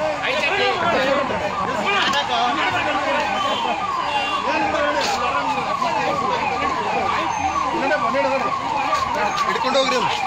ಹಿಡ್ಕೊಂಡು ಹೋಗ್ರಿ ಅವ್ನು.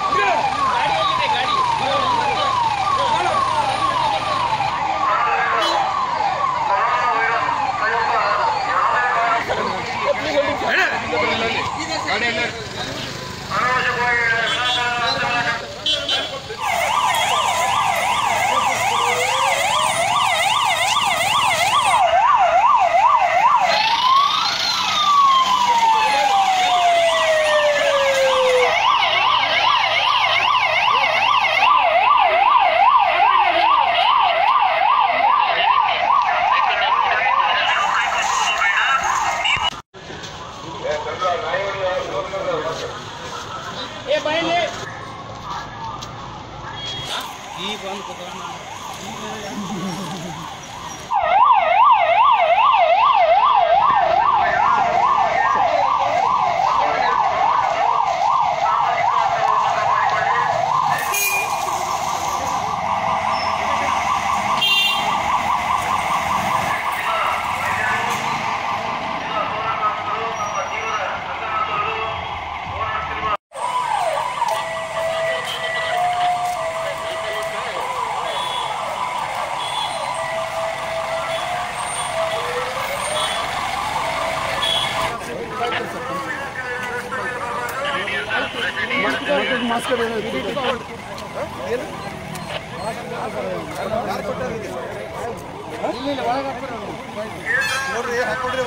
ನೋಡ್ರಿ ಹಾಕೊಡ್ರಿ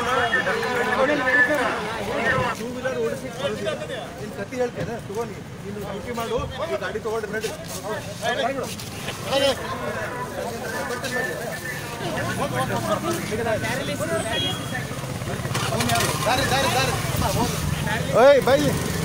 ಟೂ ವೀಲರ್ ಓಡಿಸಿ ನಿನ್ ಕತಿ ಹೇಳ್ತೇನೆ ತಗೊಂಡಿ ನೀನು ಡ್ಯೂಟಿ ಮಾಡು ಈ ಗಾಡಿ ತಗೊಂಡ್ರಿ ನಡ್ರಿ ದಾರಿ ದಾರಿ ದಾರಿ ಓಯ್ ಬೈ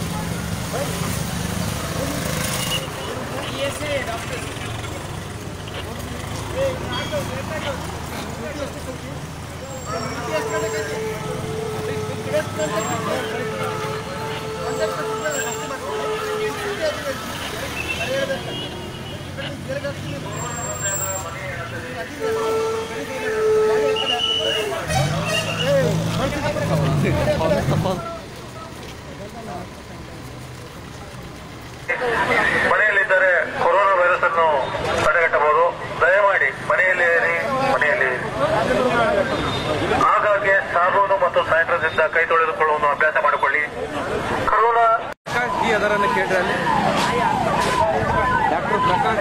ಮನೆಯಲ್ಲಿದ್ದರೆ ಕೊರೋನಾ ವೈರಸ್ ಅನ್ನು ತಡೆಗಟ್ಟಬಹುದು ದಯಮಾಡಿ ಮನೆಯಲ್ಲಿ ಇರಿ ಮನೆಯಲ್ಲಿ ಇರಿ. ಆಗಾಗ್ಗೆ ಸಾಬೂನು ಮತ್ತು ಸ್ಯಾನಿಟೈಸರ್ನಿಂದ ಕೈ ತೊಳೆದುಕೊಳ್ಳುವ ಅಭ್ಯಾಸ ಮಾಡಿಕೊಳ್ಳಿ ಕೊರೋನಾ ಈ ಅದರನ್ನು ಕೇಳ್ರಿ ಅಲ್ಲಿ ಡಾಕ್ಟರ್ ಪ್ರಕಾಶ್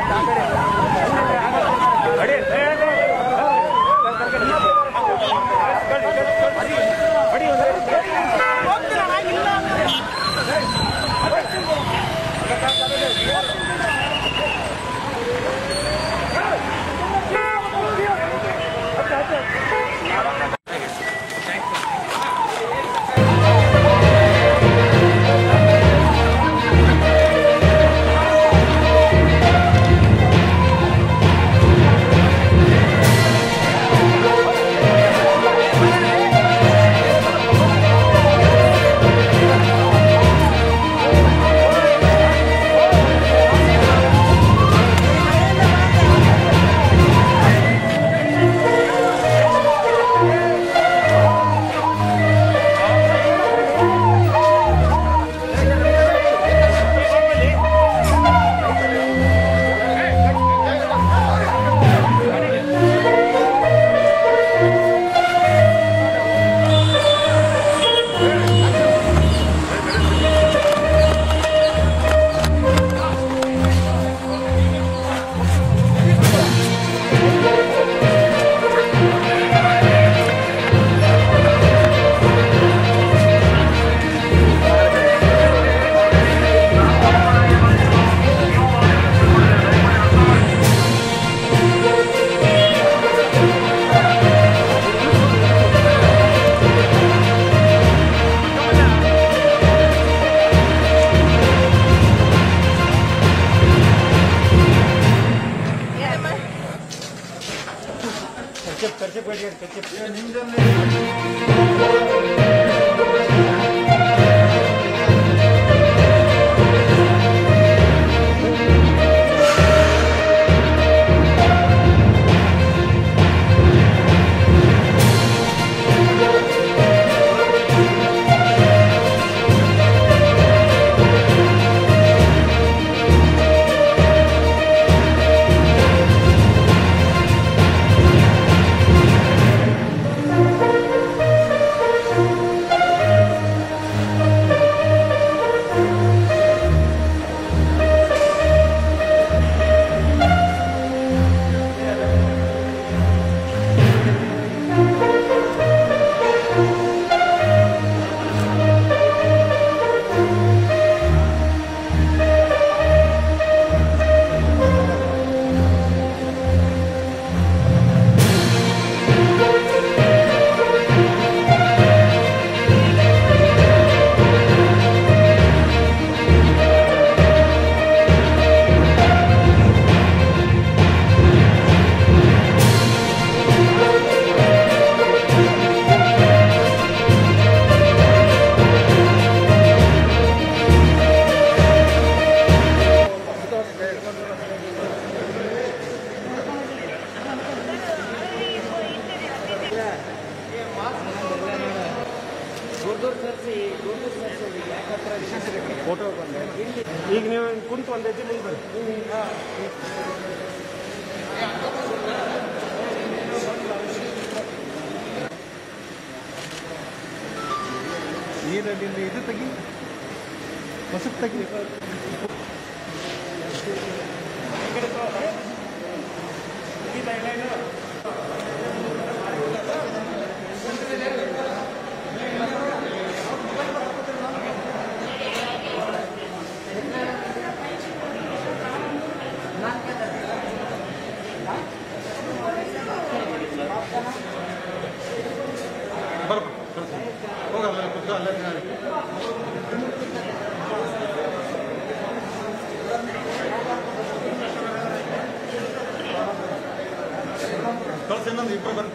ಫೋಟೋ ಬಂದೆ ಈಗ ನೀವು ಕುಂತು ಒಂದು ಹೆಜ್ಜೆ ಮುಂದೆ ಬನ್ನಿ ನೀರಲ್ಲಿ ಇದು ತೆಗಿ ಹೊಸದು ತೆಗಿ ಬರ್ಬೇಕು ಹೋಗಲ್ಲ ಕುತ್ಕೊ ಅಲ್ಲೇ ಕಳ್ಸಿ ಇನ್ನೊಂದು ಇಬ್ಬರು ಬರ್ರಿ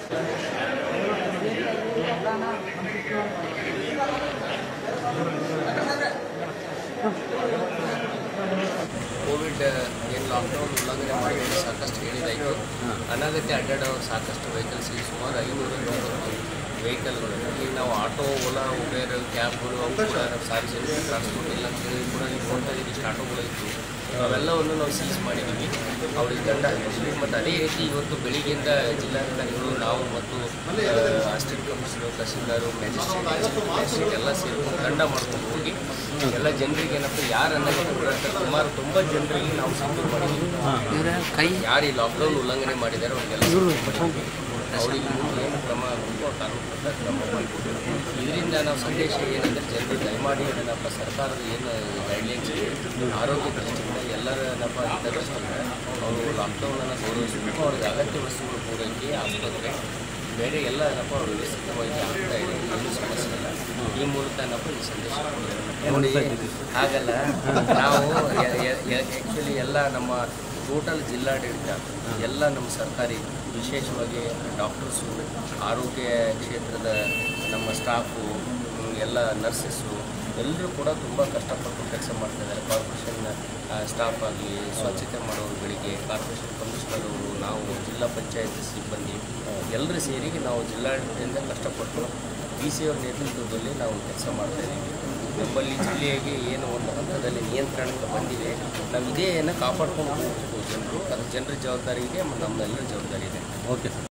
ಕೋವಿಡ್ ಏನು ಲಾಕ್ಡೌನ್ ಉಲ್ಲಂಘನೆ ಮಾಡಿ ಸಾಕಷ್ಟು ಹೇಳಿದಾಯಿತು ಅನಗತ್ಯ ಅಡ್ಡಾಡೋ ಸಾಕಷ್ಟು ವೆಹಿಕಲ್ಸ್ ಈ ಸುಮಾರು ಐನೂರ ವೆಹಿಕಲ್ಗಳು ಈಗ ನಾವು ಆಟೋ ಓಲಾ ಉಬೇರ್ ಕ್ಯಾಬ್ಗಳು ಅವು ಕೂಡ ಸಾರ್ವಜನಿಕ ಟ್ರಾನ್ಸ್ಪೋರ್ಟ್ ಇಲ್ಲ ಅಂತ ಹೇಳಿ ಕೂಡ ಈಗ ನೋಡ್ತಾ ಇದ್ದೀವಿ ಇಷ್ಟು ಆಟೋಗಳು ಇತ್ತು ಅವೆಲ್ಲವನ್ನು ನಾವು ಸೀಸ್ ಮಾಡಿದ್ದೀವಿ ಅವ್ರಿಗೆ ದಂಡ ಹಾಕಿದ್ವಿ ಮತ್ತು ಅದೇ ರೀತಿ ಇವತ್ತು ಬೆಳಿಗ್ಗೆಯಿಂದ ಜಿಲ್ಲಾಧಿಕಾರಿಗಳು ನಾವು ಮತ್ತು assistant commissioner tahsildar magistrate magistrate ಎಲ್ಲ ಸೇರ್ಕೊಂಡು ದಂಡ ಮಾಡ್ಕೊಂಡು ಹೋಗಿ ಎಲ್ಲ ಜನರಿಗೆ ಏನಪ್ಪ ಯಾರು ಅನ್ನೋದು ಸುಮಾರು ತುಂಬ ಜನರಿಗೆ ನಾವು ಸಂಪರ್ಕ ಮಾಡಿದ್ದೀವಿ ಕೈ ಯಾರು ಈ ಲಾಕ್ಡೌನ್ ಉಲ್ಲಂಘನೆ ಮಾಡಿದ್ದಾರೆ ಅವ್ರಿಗೆಲ್ಲ ಸಂಪರ್ಕ ಮಾಡಿದ್ದೀವಿ. ಅವರಿಗೆ ಮುಂದೆ ಏನು ಕ್ರಮ ಆಗಬೇಕು ಆ ಕಾನೂನು ಪ್ರಕಾರ ಕ್ರಮ ಮಾಡಬೇಕು ಇದರಿಂದ ನಾವು ಸಂದೇಶ ಏನಂದರೆ ಜನರು ದಯಮಾಡಿ ಏನಪ್ಪ ಸರ್ಕಾರದ ಏನು ಗೈಡ್ಲೈನ್ಸ್ ಇದೆ ಆರೋಗ್ಯ ದೃಷ್ಟಿಯಿಂದ ಎಲ್ಲರ ಏನಪ್ಪ ಹಿತದೃಷ್ಟಿಯಿಂದ ಅವರು ಲಾಕ್ಡೌನನ್ನು ಗೌರವಿಸಬೇಕು ಅವ್ರಿಗೆ ಅಗತ್ಯ ವಸ್ತುಗಳ ಪೂರೈಕೆ ಆಸ್ಪತ್ರೆ ಬೇರೆ ಎಲ್ಲ ಏನಪ್ಪ ಅವರು ವ್ಯವಸ್ಥಿತವಾಗಿ ಆಗ್ತಾ ಇದೆ ಏನು ಸಮಸ್ಯೆ ಇಲ್ಲ ಈ ಮೂಲಕ ಏನಪ್ಪ ಈ ಸಂದೇಶ ಕೊಡ್ತಾರೆ. ನೋಡಿ ಹಾಗಲ್ಲ ನಾವು ಆ್ಯಕ್ಚುಲಿ ಎಲ್ಲ ನಮ್ಮ ಟೋಟಲ್ ಜಿಲ್ಲಾಡಳಿತ ಎಲ್ಲ ನಮ್ಮ ಸರ್ಕಾರಿ ವಿಶೇಷವಾಗಿ ಡಾಕ್ಟರ್ಸು ಆರೋಗ್ಯ ಕ್ಷೇತ್ರದ ನಮ್ಮ ಸ್ಟಾಫು ಹ್ಮ್, ಎಲ್ಲ ನರ್ಸಸ್ಸು ಎಲ್ಲರೂ ಕೂಡ ತುಂಬ ಕಷ್ಟಪಟ್ಟು ಕೆಲಸ ಮಾಡ್ತಿದ್ದಾರೆ ಕಾರ್ಪೊರೇಷನ್ ಸ್ಟಾಫ್ ಆಗಲಿ ಸ್ವಚ್ಛತೆ ಮಾಡೋರುಗಳಿಗೆ ಕಾರ್ಪೊರೇಷನ್ ಕಮಿಷನರ್ ಅವರು ನಾವು ಜಿಲ್ಲಾ ಪಂಚಾಯತ್ ಸಿಬ್ಬಂದಿ ಎಲ್ಲರೂ ಸೇರಿ ನಾವು ಜಿಲ್ಲಾಡಳಿತದಿಂದ ಕಷ್ಟಪಟ್ಟು ಡಿ ಸಿ ಅವ್ರ ನೇತೃತ್ವದಲ್ಲಿ ನಾವು ಕೆಲಸ ಮಾಡ್ತಾ ಇದ್ದೀವಿ ನಮ್ಮಲ್ಲಿ ಜಿಲ್ಲೆಗೆ ಏನು ಒಂದು ಹಂತದಲ್ಲಿ ನಿಯಂತ್ರಣಕ್ಕೆ ಬಂದಿದೆ ನಾವು ಇದೇ ಕಾಪಾಡ್ಕೊಂಡು ಹೋಗ್ಬೇಕು ಜನರು ಅದು ಜನರ ಜವಾಬ್ದಾರಿ ಇದೆ ನಮ್ಮೆಲ್ಲರ ಜವಾಬ್ದಾರಿ ಇದೆ ಓಕೆ ಸರ್